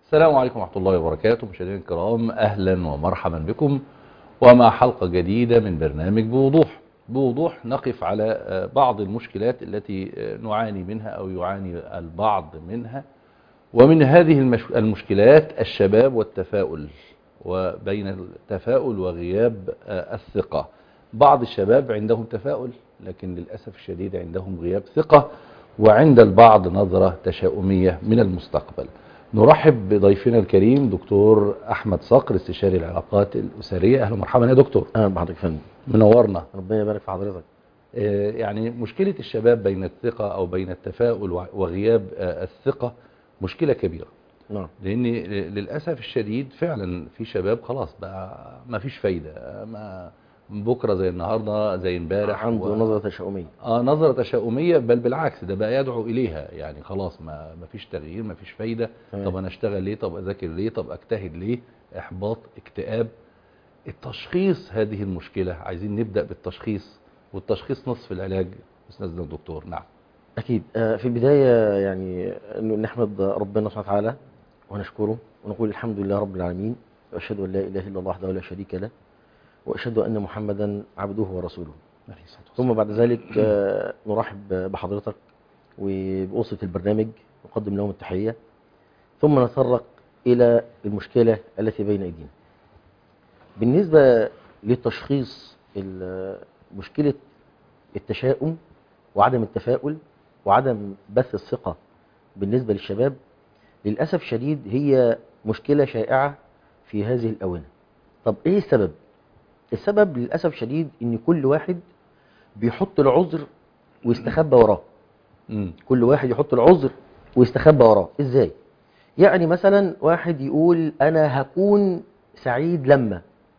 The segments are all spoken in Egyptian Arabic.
السلام عليكم ورحمة الله وبركاته مشاهدينا الكرام أهلا ومرحبا بكم ومع حلقة جديدة من برنامج بوضوح بوضوح نقف على بعض المشكلات التي نعاني منها أو يعاني البعض منها ومن هذه المش- المشكلات الشباب والتفاؤل وبين التفاؤل وغياب الثقة بعض الشباب عندهم تفاؤل لكن للأسف الشديد عندهم غياب ثقة وعند البعض نظرة تشاؤمية من المستقبل نرحب بضيفنا الكريم دكتور أحمد صقر استشاري العلاقات الأسرية أهلا ومرحبا يا دكتور اهلا بحضرتك يا فندم منورنا ربنا يبارك في حضرتك آه، يعني مشكلة الشباب بين الثقة أو بين التفاؤل وع- وغياب آه، الثقة مشكلة كبيرة نعم لأن للأسف الشديد فعلا في شباب خلاص بقى ما فيش فايدة ما بكرة زي النهاردة زي امبارح عنده و- نظرة تشاؤمية اه نظرة تشاؤمية بل بالعكس ده بقى يدعو إليها يعني خلاص ما ما فيش تغيير ما فيش فايدة تمام. طب أنا أشتغل ليه طب أذاكر ليه طب أجتهد ليه إحباط اكتئاب التشخيص هذه المشكلة عايزين نبدأ بالتشخيص والتشخيص نصف العلاج أستاذنا الدكتور نعم أكيد آه، في البداية يعني إنه نحمد ربنا سبحانه وتعالى ونشكره ونقول الحمد لله رب العالمين وأشهد أن لا إله إلا الله وحده لا شريك له وأشهد أن محمدا عبده ورسوله ثم بعد ذلك آه، نرحب بحضرتك وبأسرة البرنامج نقدم لهم التحية ثم نتطرق إلى المشكلة التي بين أيدينا بالنسبة للتشخيص ال- مشكلة التشاؤم وعدم التفاؤل وعدم بث الثقة بالنسبة للشباب للأسف الشديد هي مشكلة شائعة في هذه الأونة طب إيه السبب؟ السبب للأسف الشديد إن كل واحد بيحط العذر ويستخبى وراه مم. كل واحد يحط العذر ويستخبى وراه ازاي يعني مثلا واحد يقول انا هكون سعيد لما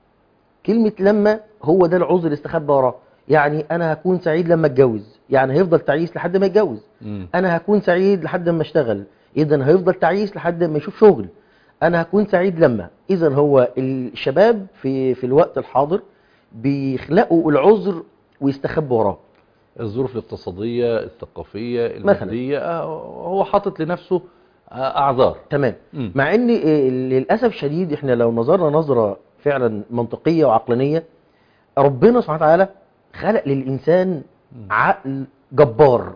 كلمة لما هو ده العذر اللي استخبى وراه يعني انا هكون سعيد لما اتجوز يعني هيفضل تعيس لحد ما يتجوز مم. انا هكون سعيد لحد ما اشتغل اذا هيفضل تعيس لحد ما يشوف شغل انا هكون سعيد لما اذا هو الشباب في في الوقت الحاضر بيخلقوا العذر ويستخبوا وراه الظروف الاقتصادية الثقافية مثلاً. المادية آه، هو حاطط لنفسه آه، أعذار تمام مم. مع ان آه، للاسف الشديد احنا لو نظرنا نظره فعلا منطقيه وعقلانيه ربنا سبحانه وتعالى خلق للانسان عقل جبار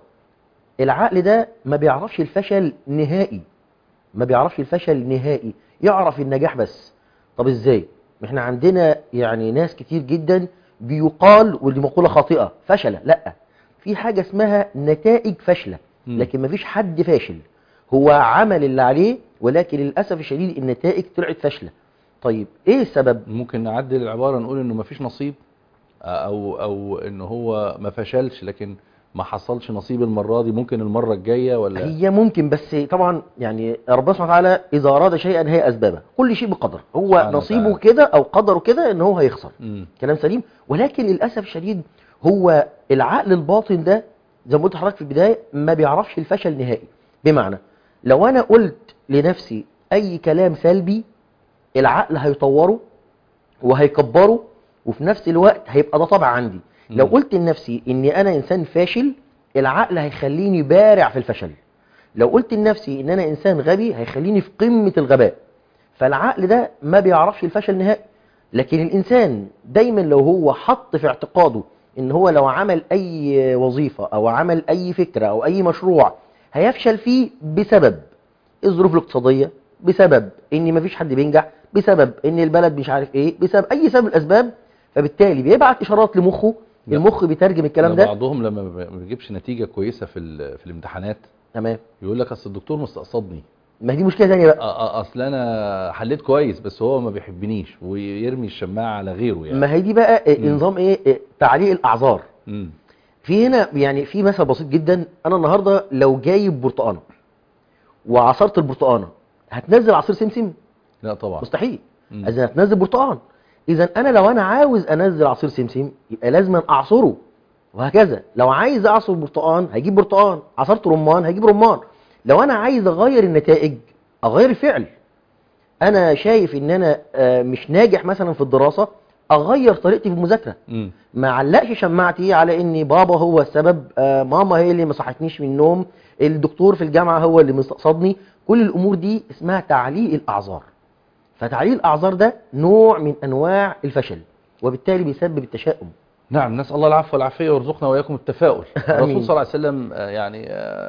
العقل ده ما بيعرفش الفشل نهائي ما بيعرفش الفشل نهائي يعرف النجاح بس طب ازاي احنا عندنا يعني ناس كتير جدا بيقال ودي مقوله خاطئه فشله لا في حاجه اسمها نتائج فاشله مم. لكن ما فيش حد فاشل هو عمل اللي عليه ولكن للاسف الشديد النتائج طلعت فاشله طيب ايه السبب ممكن نعدل العبارة نقول إنه مفيش نصيب آه، أو أو إنه هو ما فشلش لكن ما حصلش نصيب المرة دي ممكن المرة الجاية ولا هي ممكن بس طبعا يعني ربنا سبحانه وتعالى اذا اراد شيئا هي اسبابه كل شيء بقدر هو سبحانه نصيبه وتعالى. كده او قدره كده ان هو هيخسر مم. كلام سليم ولكن للاسف الشديد هو العقل الباطن ده زي ما قلت لحضرتك في البدايه ما بيعرفش الفشل نهائي بمعنى لو انا قلت لنفسي اي كلام سلبي العقل هيطوره وهيكبره وفي نفس الوقت هيبقى ده طبع عندي لو مم. قلت لنفسي اني انا انسان فاشل العقل هيخليني بارع في الفشل لو قلت لنفسي ان انا انسان غبي هيخليني في قمه الغباء فالعقل ده ما بيعرفش الفشل نهائي لكن الانسان دايما لو هو حط في اعتقاده ان هو لو عمل اي وظيفه او عمل اي فكره او اي مشروع هيفشل فيه بسبب الظروف الاقتصاديه بسبب ان مفيش حد بينجح بسبب ان البلد مش عارف ايه بسبب اي سبب من الاسباب فبالتالي بيبعت اشارات لمخه لا. المخ بيترجم الكلام ده ده بعضهم لما ما بيجيبش نتيجة كويسة في ال- في الامتحانات تمام يقول لك أصل الدكتور مستقصدني ما هي دي مشكله ثانيه بقى آه، آه، أصل أنا حليت كويس بس هو ما بيحبنيش ويرمي الشماعة على غيره يعني ما هي دي بقى إيه، مم. نظام ايه إيه، تعليق الاعذار مم. في هنا يعني في مثل بسيط جدا انا النهارده لو جايب برتقانه وعصرت البرتقانه هتنزل عصير سمسم لا طبعا مستحيل مم. اذا هتنزل برتقان اذا انا لو انا عاوز انزل عصير سمسم يبقى لازم اعصره وهكذا لو عايز اعصر برتقان هجيب برتقان عصرت رمان هجيب رمان لو انا عايز اغير النتائج اغير الفعل انا شايف ان انا آه، مش ناجح مثلا في الدراسه اغير طريقتي في المذاكره مم. ما علقش شماعتي على ان بابا هو السبب آه، ماما هي اللي ما صحتنيش من النوم الدكتور في الجامعه هو اللي مستقصدني كل الامور دي اسمها تعليق الاعذار فتعليق الاعذار ده نوع من انواع الفشل وبالتالي بيسبب التشاؤم نعم نسأل الله العفو والعافية ويرزقنا وإياكم التفاؤل الرسول آمين. صلى الله عليه وسلم آه، يعني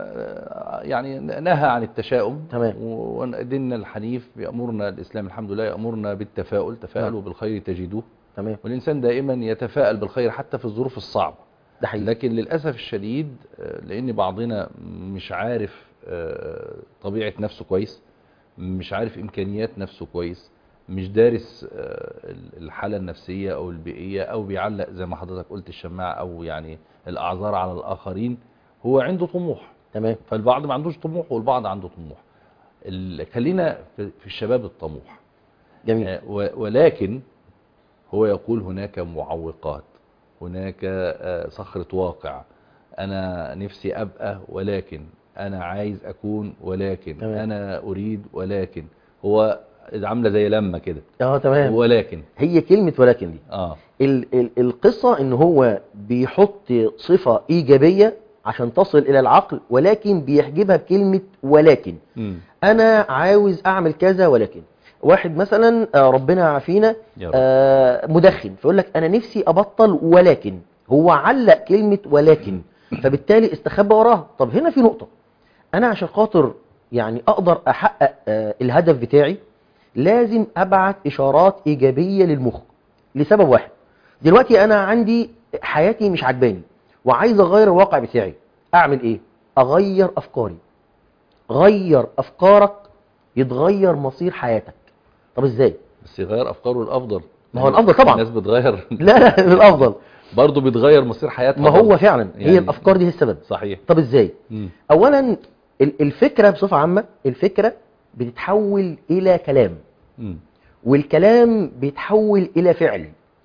آه، يعني نهى عن التشاؤم تمام. وديننا الحنيف بيأمرنا الإسلام الحمد لله يأمرنا بالتفاؤل تفاءلوا نعم. بالخير تجدوه تمام والإنسان دائما يتفاءل بالخير حتى في الظروف الصعبة ده حقيقي لكن للأسف الشديد آه، لأن بعضنا مش عارف آه، طبيعة نفسه كويس مش عارف إمكانيات نفسه كويس مش دارس آه، الحالة النفسية أو البيئية أو بيعلق زي ما حضرتك قلت الشماعة أو يعني الأعذار على الآخرين هو عنده طموح تمام فالبعض ما عندوش طموح والبعض عنده طموح ال- خلينا في في الشباب الطموح جميل آه، و- ولكن هو يقول هناك معوقات هناك آه، صخرة واقع أنا نفسي أبقى ولكن أنا عايز أكون ولكن تمام. أنا أريد ولكن هو عاملة زي لما كده اه تمام ولكن هي كلمه ولكن دي آه ال ال القصة ان هو بيحط صفة ايجابية عشان تصل الى العقل ولكن بيحجبها بكلمة ولكن مم. انا عاوز اعمل كذا ولكن واحد مثلا آه، ربنا يعافينا يا رب. آه، مدخن فيقول لك انا نفسي ابطل ولكن هو علق كلمة ولكن فبالتالي استخبى وراها طب هنا في نقطة انا عشان خاطر يعني اقدر احقق آه، الهدف بتاعي لازم ابعت اشارات ايجابية للمخ لسبب واحد دلوقتي انا عندي حياتي مش عجباني وعايز اغير الواقع بتاعي اعمل ايه اغير افكاري غير افكارك يتغير مصير حياتك طب ازاي بس يغير أفكاره الأفضل ما هو الأفضل طبعا. الناس بتغير لا لا الافضل برضه بيتغير مصير حياتها ما هو برضه. فعلا هي يعني- الافكار دي هي السبب صحيح طب ازاي مم. اولا ال- الفكره بصفه عامه الفكره بتتحول الى كلام مم. والكلام بيتحول الى فعل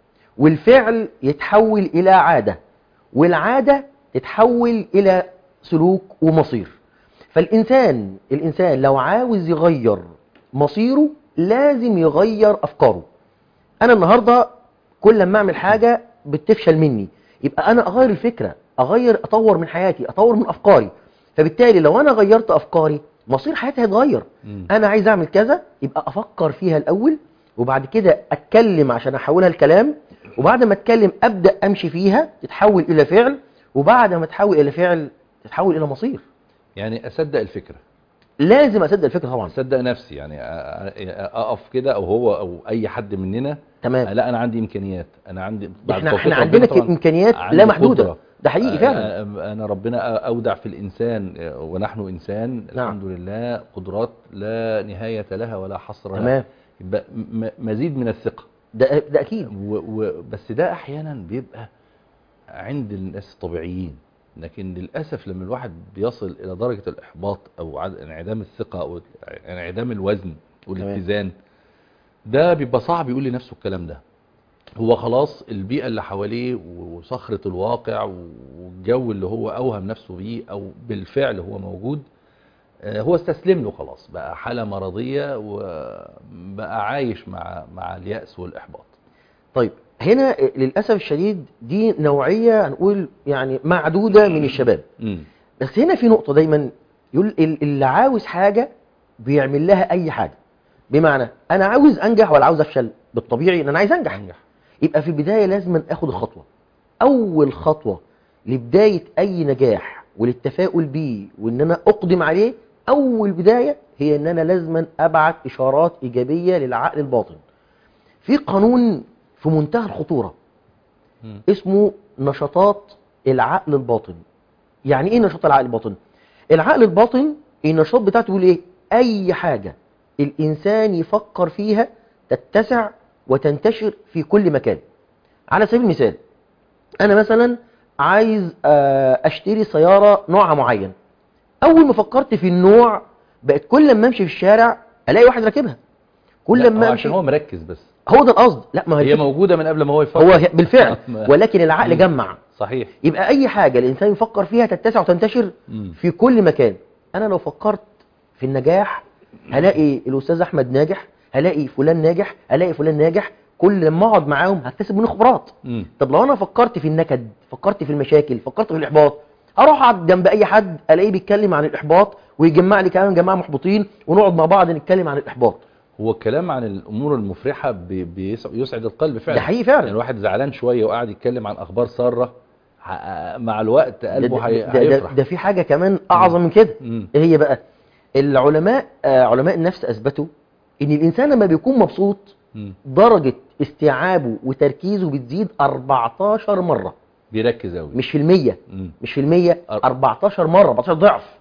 والفعل يتحول الى عاده والعاده تتحول الى سلوك ومصير فالانسان الانسان لو عاوز يغير مصيره لازم يغير افكاره انا النهارده كل لما اعمل حاجه بتفشل مني يبقى انا اغير الفكره اغير اطور من حياتي اطور من افكاري فبالتالي لو انا غيرت افكاري مصير حياتي هيتغير مم. انا عايز اعمل كذا يبقى افكر فيها الاول وبعد كده اتكلم عشان احولها لكلام وبعد ما اتكلم ابدا امشي فيها تتحول الى فعل وبعد ما تتحول الى فعل تتحول الى مصير يعني أصدق الفكرة لازم اصدق الفكره طبعا اصدق نفسي يعني أ- أ- اقف كده او هو او اي حد مننا تمام لا انا عندي امكانيات انا عندي بعد احنا توفيق احنا ربنا عندنا طبعاً امكانيات عندي لا محدوده قدرة. ده حقيقي فعلا أ- انا ربنا اودع في الانسان ونحن انسان نعم. الحمد لله قدرات لا نهايه لها ولا حصر لها تمام يبقى م- مزيد من الثقه ده ده اكيد و و بس ده احيانا بيبقى عند الناس الطبيعيين لكن للاسف لما الواحد بيصل الى درجه الاحباط او عد- انعدام الثقه او انعدام الوزن والاتزان ده بيبقى صعب يقول لنفسه الكلام ده هو خلاص البيئه اللي حواليه وصخره الواقع والجو اللي هو اوهم نفسه بيه او بالفعل هو موجود آه، هو استسلم له خلاص بقى حاله مرضيه وبقى عايش مع مع الياس والاحباط طيب هنا للاسف الشديد دي نوعيه هنقول يعني معدوده من الشباب امم بس هنا في نقطه دايما يقول ال- اللي عاوز حاجه بيعمل لها اي حاجه بمعنى انا عاوز انجح ولا عاوز افشل بالطبيعي ان انا عايز انجح انجح يبقى في البدايه لازم اخد الخطوه اول خطوه لبدايه اي نجاح وللتفاؤل بيه وان انا اقدم عليه اول بدايه هي ان انا لازم ابعت اشارات ايجابيه للعقل الباطن في قانون في منتهى الخطوره مم. اسمه نشاطات العقل الباطن يعني ايه نشاط العقل الباطن العقل الباطن النشاط بتاعته بيقول ايه اي حاجه الانسان يفكر فيها تتسع وتنتشر في كل مكان على سبيل المثال انا مثلا عايز آه، اشتري سياره نوعها معين اول ما فكرت في النوع بقت كل ما امشي في الشارع الاقي واحد راكبها كل لا، ما هو امشي عشان هو مركز بس هو ده القصد لا ما هي هي موجوده من قبل ما هو يفكر هو هي- بالفعل ما- ولكن العقل جمع صحيح يبقى اي حاجه الانسان يفكر فيها تتسع وتنتشر مم. في كل مكان انا لو فكرت في النجاح هلاقي الاستاذ احمد ناجح هلاقي فلان ناجح هلاقي فلان ناجح كل لما اقعد معاهم هكتسب منه خبرات مم. طب لو انا فكرت في النكد فكرت في المشاكل فكرت في الاحباط اروح اقعد جنب اي حد الاقيه بيتكلم عن الاحباط ويجمع لي كمان جماعه محبطين ونقعد مع بعض نتكلم عن الاحباط هو الكلام عن الامور المفرحه بي- بيس- بيسعد القلب فعلا ده حقيقي فعلا. يعني الواحد زعلان شويه وقاعد يتكلم عن اخبار ساره ه- مع الوقت ده, قلبه ده, هي- ده, ده, هيفرح ده في حاجه كمان اعظم من كده مم. ايه هي بقى العلماء آه علماء النفس اثبتوا ان الانسان لما بيكون مبسوط مم. درجه استيعابه وتركيزه بتزيد 14 مره بيركز قوي مش في المية مش في المية أر- 14 مرة 14 ضعف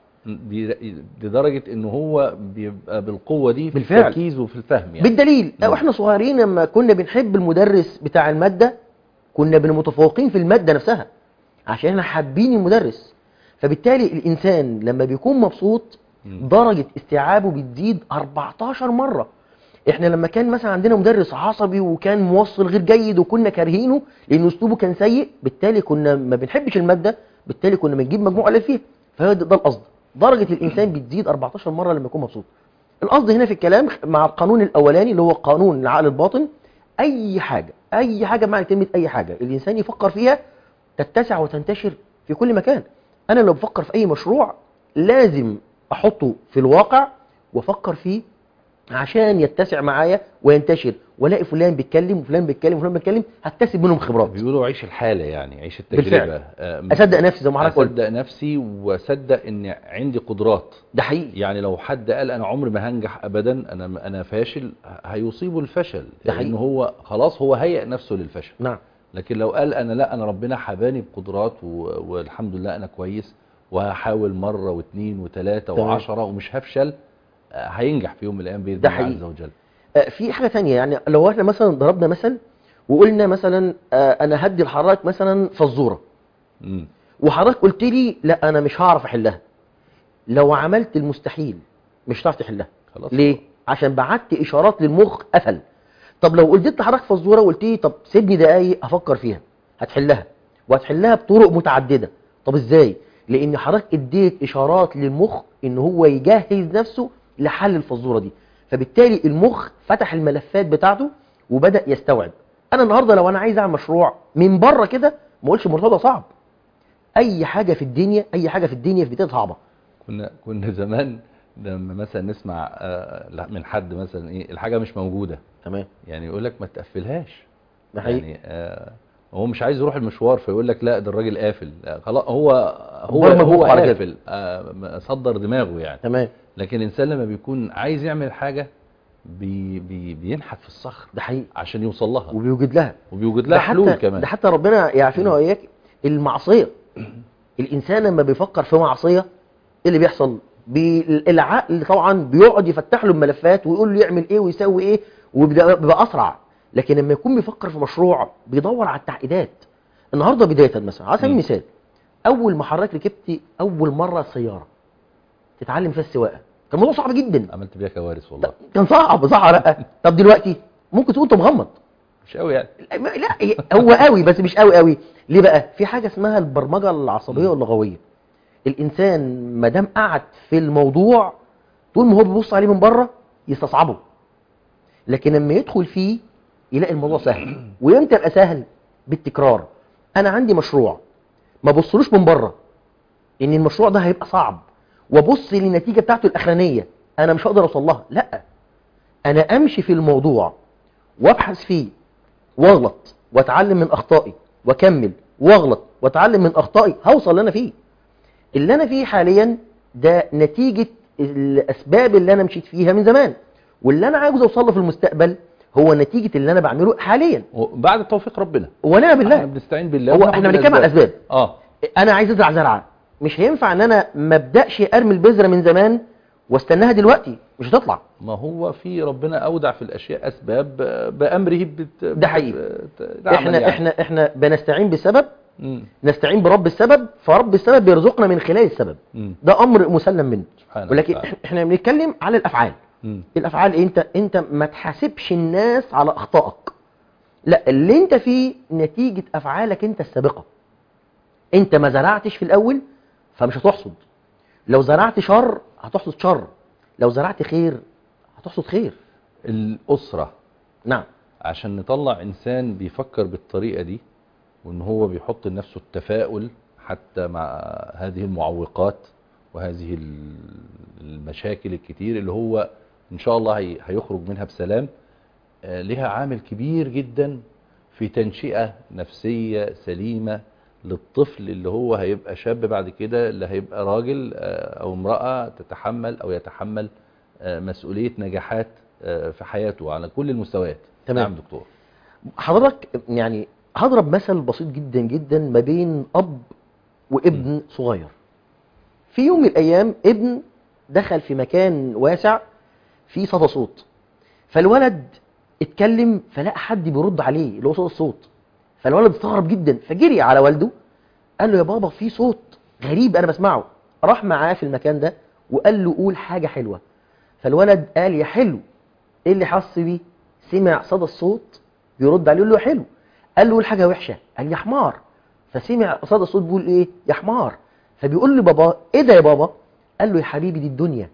لدرجه ان هو بيبقى بالقوه دي في بالفعل. التركيز وفي الفهم يعني بالدليل نعم. واحنا صغيرين لما كنا بنحب المدرس بتاع المادة كنا بنمتفوقين في المادة نفسها عشان احنا حابين المدرس فبالتالي الانسان لما بيكون مبسوط مم. درجة استيعابه بتزيد 14 مرة احنا لما كان مثلا عندنا مدرس عصبي وكان موصل غير جيد وكنا كارهينه لان اسلوبه كان سيء بالتالي كنا ما بنحبش المادة بالتالي كنا بنجيب مجموع قليل فيها فهو ده ده القصد درجة الانسان بتزيد 14 مرة لما يكون مبسوط القصد هنا في الكلام مع القانون الاولاني اللي هو قانون العقل الباطن اي حاجة اي حاجة معنى كلمة اي حاجة الانسان يفكر فيها تتسع وتنتشر في كل مكان انا لو بفكر في اي مشروع لازم احطه في الواقع وافكر فيه عشان يتسع معايا وينتشر والاقي فلان بيتكلم وفلان بيتكلم وفلان بيتكلم هكتسب منهم خبرات بيقولوا عيش الحاله يعني عيش بالفعل. التجربه آه، اصدق نفسي زي ما حضرتك قلت اصدق نفسي واصدق ان عندي قدرات ده حقيقي يعني لو حد قال انا عمري ما هنجح ابدا انا انا فاشل هيصيبه الفشل ده لان حقيقي. هو خلاص هو هيئ نفسه للفشل نعم لكن لو قال انا لا انا ربنا حباني بقدرات و... والحمد لله انا كويس وهحاول مره واثنين وثلاثه تمام. وعشرة ومش هفشل آه، هينجح في يوم من الايام باذن ده الله حقيقي. عز وجل آه، في حاجة تانية يعني لو احنا مثلا ضربنا مثل وقلنا مثلا آه، انا هدي لحضرتك مثلا فزورة مم. وحضرتك قلت لي لا انا مش هعرف احلها لو عملت المستحيل مش هتعرف تحلها خلاص ليه عشان بعت اشارات للمخ قفل طب لو قلت لحضرتك فزوره وقلت لي طب سيبني دقايق افكر فيها هتحلها وهتحلها بطرق متعدده طب ازاي لان حضرتك اديت اشارات للمخ ان هو يجهز نفسه لحل الفزوره دي فبالتالي المخ فتح الملفات بتاعته وبدا يستوعب انا النهارده لو انا عايز اعمل مشروع من بره كده ما اقولش الموضوع ده صعب اي حاجه في الدنيا اي حاجه في الدنيا في بدايتها صعبه كنا كنا زمان لما مثلا نسمع آه، لا، من حد مثلا ايه الحاجه مش موجوده تمام يعني يقول لك ما تقفلهاش ده حقيقي يعني آه هو مش عايز يروح المشوار فيقول لك لا ده الراجل قافل آه، خلاص هو هو برمج هو مخه على كده. قافل آه صدر دماغه يعني تمام لكن الانسان لما بيكون عايز يعمل حاجه بي بي بينحت في الصخر ده حقيقي عشان يوصل لها وبيوجد لها وبيوجد ده لها حلول حتى كمان ده حتى ربنا يعافينا واياك المعصيه الانسان لما بيفكر في معصيه ايه اللي بيحصل بي- العقل طبعا بيقعد يفتح له الملفات ويقول له يعمل ايه ويسوي ايه وبيبقى بيبقى اسرع لكن لما يكون بيفكر في مشروع بيدور على التعقيدات النهارده بدايه مثلا على سبيل مم. المثال اول ما حضرتك ركبت اول مره سياره تتعلم فيها السواقه كان الموضوع صعب جدا عملت بيها كوارث والله كان صعب صح ولا لا طب دلوقتي ممكن تقول انت مغمض مش قوي يعني ما- لا هي- هو قوي بس مش قوي قوي ليه بقى في حاجه اسمها البرمجه العصبيه واللغويه الانسان ما دام قعد في الموضوع طول ما هو بيبص عليه من بره يستصعبه لكن لما يدخل فيه يلاقي الموضوع سهل وامتى يبقى سهل بالتكرار انا عندي مشروع ما بصلوش من بره ان المشروع ده هيبقى صعب وابص للنتيجه بتاعته الاخرانيه انا مش هقدر اوصل لها لا انا امشي في الموضوع وابحث فيه واغلط واتعلم من اخطائي واكمل واغلط واتعلم من اخطائي هوصل اللي انا فيه اللي انا فيه حاليا ده نتيجة الاسباب اللي انا مشيت فيها من زمان واللي انا عاوز اوصل له في المستقبل هو نتيجة اللي انا بعمله حاليا وبعد توفيق ربنا ونعم احنا بالله بنستعين بالله هو وناخد احنا بنتكلم عن اسباب اه انا عايز ازرع زرعه مش هينفع ان انا ما ابداش ارمي البذره من زمان واستناها دلوقتي مش هتطلع ما هو في ربنا اودع في الاشياء اسباب آه، بامره بت... ده حقيقي. بت... تعمل احنا يعني. احنا احنا بنستعين بسبب مم. نستعين برب السبب فرب السبب بيرزقنا من خلال السبب مم. ده امر مسلم منه سبحانه ولكن وتعالى. احنا بنتكلم على الافعال مم. الافعال إيه؟ انت انت ما تحاسبش الناس على اخطائك لا اللي انت فيه نتيجة افعالك انت السابقة انت ما زرعتش في الاول فمش هتحصد لو زرعت شر هتحصد شر لو زرعت خير هتحصد خير الاسره نعم عشان نطلع انسان بيفكر بالطريقه دي وان هو بيحط لنفسه التفاؤل حتى مع هذه المعوقات وهذه ال- المشاكل الكتير اللي هو ان شاء الله هي- هيخرج منها بسلام آه، لها عامل كبير جدا في تنشئة نفسية سليمة للطفل اللي هو هيبقى شاب بعد كده اللي هيبقى راجل آه، او امرأة تتحمل او يتحمل آه، مسؤولية نجاحات آه، في حياته على كل المستويات تمام. نعم دكتور حضرتك يعني هضرب مثل بسيط جدا جدا ما بين اب وابن صغير في يوم من الايام ابن دخل في مكان واسع فيه صدى صوت فالولد اتكلم فلقى حد بيرد عليه اللي هو صوت الصوت فالولد استغرب جدا فجري على والده قال له يا بابا في صوت غريب انا بسمعه راح معاه في المكان ده وقال له قول حاجه حلوه فالولد قال يا حلو ايه اللي حس بيه سمع صدى الصوت بيرد عليه يقول له يا حلو قال له قول حاجه وحشه قال يا حمار فسمع صدى الصوت بيقول ايه يا حمار فبيقول له بابا ايه ده يا بابا قال له يا حبيبي دي الدنيا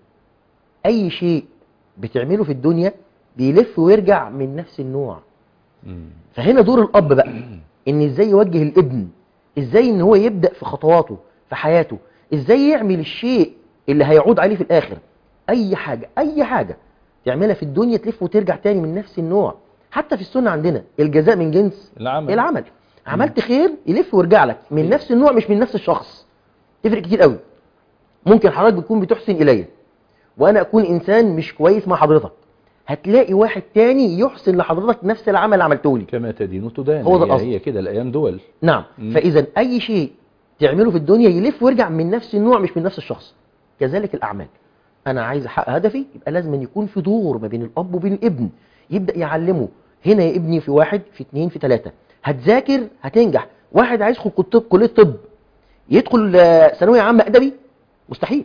اي شيء بتعمله في الدنيا بيلف ويرجع من نفس النوع مم. فهنا دور الاب بقى ان ازاي يوجه الابن ازاي ان هو يبدا في خطواته في حياته ازاي يعمل الشيء اللي هيعود عليه في الاخر اي حاجه اي حاجه تعملها في الدنيا تلف وترجع تاني من نفس النوع حتى في السنه عندنا الجزاء من جنس العمل العمل عملت خير يلف ويرجع لك من نفس النوع مش من نفس الشخص تفرق كتير قوي ممكن حضرتك بتكون بتحسن الي وانا اكون انسان مش كويس مع حضرتك هتلاقي واحد تاني يحسن لحضرتك نفس العمل اللي عملته لي كما تدين تدان هو ده هي- القصد. هي كده الايام دول نعم مم. فاذا اي شيء تعمله في الدنيا يلف ويرجع من نفس النوع مش من نفس الشخص كذلك الاعمال انا عايز احقق هدفي يبقى لازم أن يكون في دور ما بين الاب وبين الابن يبدا يعلمه هنا يا ابني في واحد في اتنين في تلاته هتذاكر هتنجح واحد عايز يدخل طب كليه طب يدخل آه، ثانويه عامه ادبي مستحيل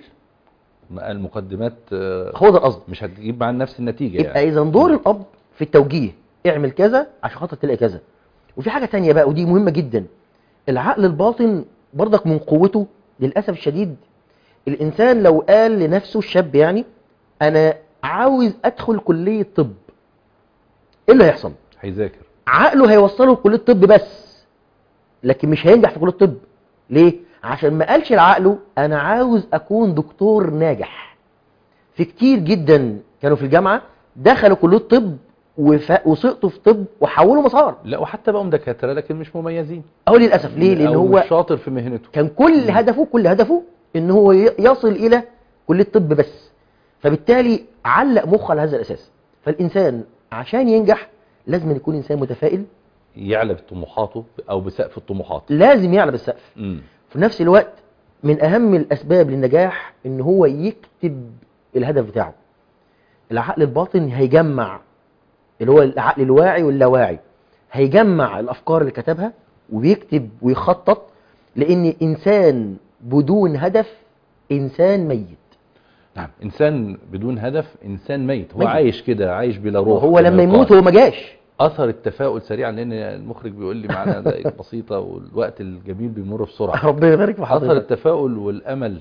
المقدمات آه، هو ده القصد مش هتجيب مع نفس النتيجة يبقى يعني اذا دور الاب في التوجيه اعمل كذا عشان خاطر تلاقي كذا وفي حاجه تانية بقى ودي مهمه جدا العقل الباطن برضك من قوته للاسف الشديد الانسان لو قال لنفسه الشاب يعني انا عاوز ادخل كليه طب ايه اللي هيحصل هيذاكر عقله هيوصله لكليه طب بس لكن مش هينجح في كليه طب ليه عشان ما قالش لعقله انا عاوز اكون دكتور ناجح في كتير جدا كانوا في الجامعه دخلوا كليه طب وف- وسقطوا في طب وحولوا مسار لا وحتى بقوا دكاترة لكن مش مميزين اهو للاسف ليه لان أو هو مش شاطر في مهنته كان كل هدفه كل هدفه ان هو ي- يصل الى كليه طب بس فبالتالي علق مخه على هذا الاساس فالانسان عشان ينجح لازم يكون انسان متفائل يعلى بطموحاته او بسقف الطموحات لازم يعلى بالسقف مم. في نفس الوقت من اهم الاسباب للنجاح ان هو يكتب الهدف بتاعه العقل الباطن هيجمع اللي هو العقل الواعي واللاواعي هيجمع الافكار اللي كتبها ويكتب ويخطط لان انسان بدون هدف انسان ميت نعم انسان بدون هدف انسان ميت هو ميت. عايش كده عايش بلا روح وهو كما لما يقال. يموت هو ما جاش اثر التفاؤل سريعا لان المخرج بيقول لي معانا دقائق بسيطه والوقت الجميل بيمر بسرعه ربنا يبارك في اثر حضرتك التفاؤل والامل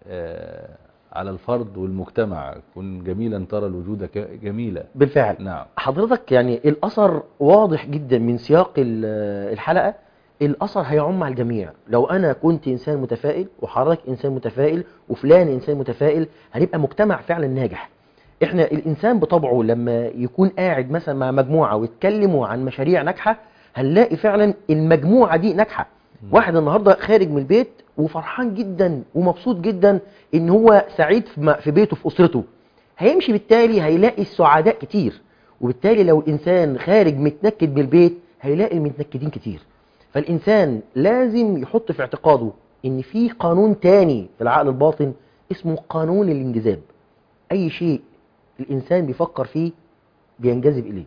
آه، على الفرد والمجتمع كن جميلا ترى الوجود ك- جميلا بالفعل نعم حضرتك يعني الاثر واضح جدا من سياق ال- الحلقه الاثر هيعم على الجميع لو انا كنت انسان متفائل وحضرتك انسان متفائل وفلان انسان متفائل هنبقى مجتمع فعلا ناجح احنا الانسان بطبعه لما يكون قاعد مثلا مع مجموعه ويتكلموا عن مشاريع ناجحه هنلاقي فعلا المجموعه دي ناجحه واحد النهارده خارج من البيت وفرحان جدا ومبسوط جدا ان هو سعيد في م- في بيته في اسرته هيمشي بالتالي هيلاقي السعداء كتير وبالتالي لو الانسان خارج متنكد من البيت هيلاقي المتنكدين كتير فالانسان لازم يحط في اعتقاده ان في قانون تاني في العقل الباطن اسمه قانون الانجذاب اي شيء الانسان بيفكر فيه بينجذب اليه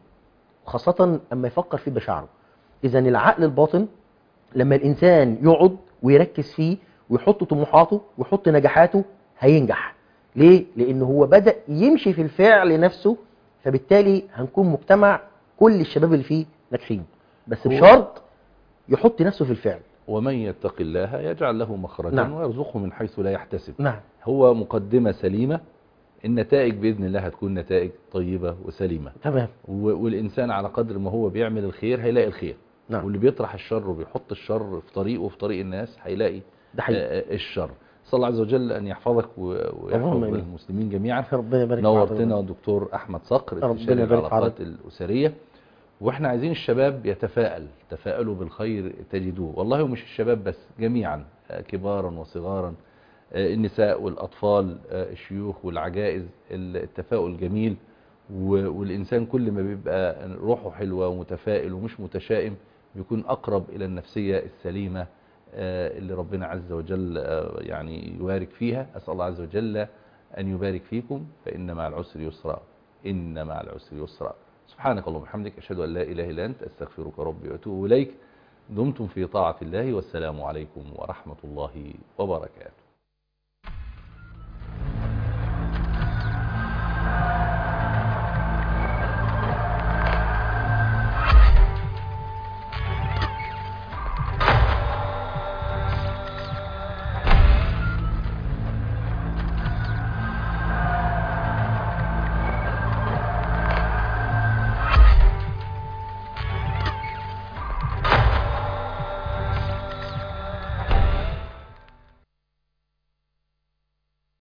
خاصة اما يفكر فيه بشعره اذا العقل الباطن لما الانسان يقعد ويركز فيه ويحط طموحاته ويحط نجاحاته هينجح ليه لان هو بدا يمشي في الفعل نفسه فبالتالي هنكون مجتمع كل الشباب اللي فيه ناجحين بس هو- بشرط يحط نفسه في الفعل ومن يتق الله يجعل له مخرجا نعم. ويرزقه من حيث لا يحتسب نعم هو مقدمة سليمة النتائج بإذن الله هتكون نتائج طيبة وسليمة تمام و- والإنسان على قدر ما هو بيعمل الخير هيلاقي الخير نعم واللي بيطرح الشر وبيحط الشر في طريقه وفي طريق الناس هيلاقي ده حقيقي آه، الشر صلى الله عز وجل أن يحفظك و- ويحفظ اللهم آمين. المسلمين جميعا ربنا يبارك في نورتنا حضرتك. دكتور أحمد صقر ربنا استشاري يبارك في العلاقات الأسرية واحنا عايزين الشباب يتفائل تفائلوا بالخير تجدوه والله ومش الشباب بس جميعا آه، كبارا وصغارا آه، النساء والأطفال آه، الشيوخ والعجائز التفاؤل جميل و- والإنسان كل ما بيبقى روحه حلوة ومتفائل ومش متشائم بيكون أقرب إلى النفسية السليمة آه، اللي ربنا عز وجل آه، يعني يبارك فيها أسأل الله عز وجل أن يبارك فيكم فإن مع العسر يسرا إن مع العسر يسرا سبحانك اللهم وبحمدك أشهد أن لا إله إلا أنت أستغفرك ربي وأتوب إليك دمتم في طاعة الله والسلام عليكم ورحمة الله وبركاته